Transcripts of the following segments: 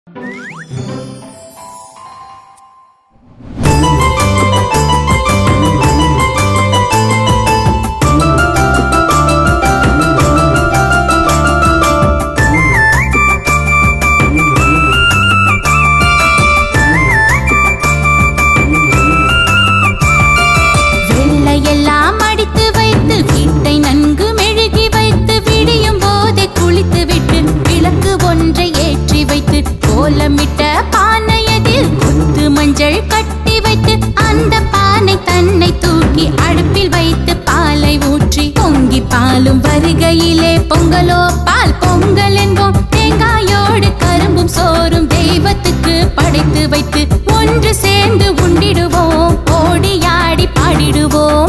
வெள்ளையெல்லாம் அடித்து வைத்து வீட்டை நன்கு மெழுகி வைத்து விடியும் போதே குளித்து விட்டு விளக்கு ஒன்றை ஏற்றி வைத்து கோலமிட்ட பானையதில் கொத்து மஞ்சள் கட்டி வைத்து அந்த பானை தன்னை தூக்கி அடுப்பில் வைத்து பாலை ஊற்றி பொங்கி பாலும் வருகையிலே பொங்கலோ பால் பொங்கல் என்போம் தேங்காயோடு கரும்பும் சோறும் தெய்வத்துக்கு படைத்து வைத்து ஒன்று சேர்ந்து உண்டிடுவோம் ஓடியாடி பாடிடுவோம்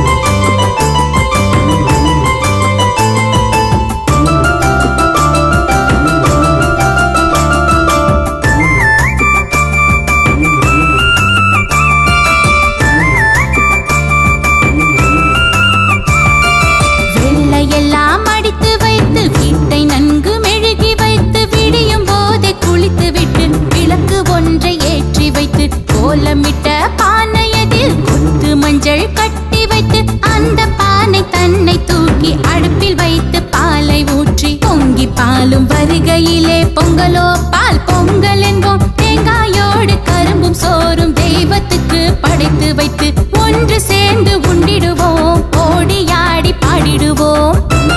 வெள்ளையெல்லாம் அடித்து வைத்து வீட்டை நன்கு மெழுகி வைத்து விடியும் போதே குளித்து விட்டு விளக்கு ஒன்றை ஏற்றி வைத்து கோலமிட்ட பானையதில் கொத்து மஞ்சள் கட்டி வைத்து அந்த பானை தன்னை தூக்கி அடுப்பில் வைத்து பாலை ஊற்றி பொங்கி பாலும் வருகையிலே பொங்கலோ பால் பொங்கல் என்போம் தேங்காயோடு கரும்பும் சோறும் தெய்வத்துக்கு படைத்து வைத்து ஒன்று சேர்ந்து உண்டிடுவோம் ஓடியாடி பாடிடுவோம்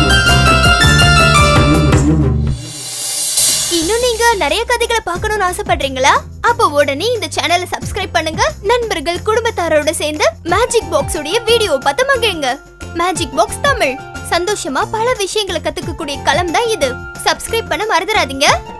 இன்னும் நீங்க நிறைய கதைகளை பார்க்கணும்னு ஆசைப்படுறீங்களா அப்போ உடனே இந்த சேனலை சப்ஸ்கிரைப் பண்ணுங்க நண்பர்கள் குடும்பத்தாரோட சேர்ந்து மேஜிக் பாக்ஸ் உடைய வீடியோ பார்த்து மகிழுங்க மேஜிக் பாக்ஸ் தமிழ் சந்தோஷமா பல விஷயங்களை கத்துக்கக்கூடிய களம் தான் இது சப்ஸ்கிரைப் பண்ண மறந்துடாதீங்க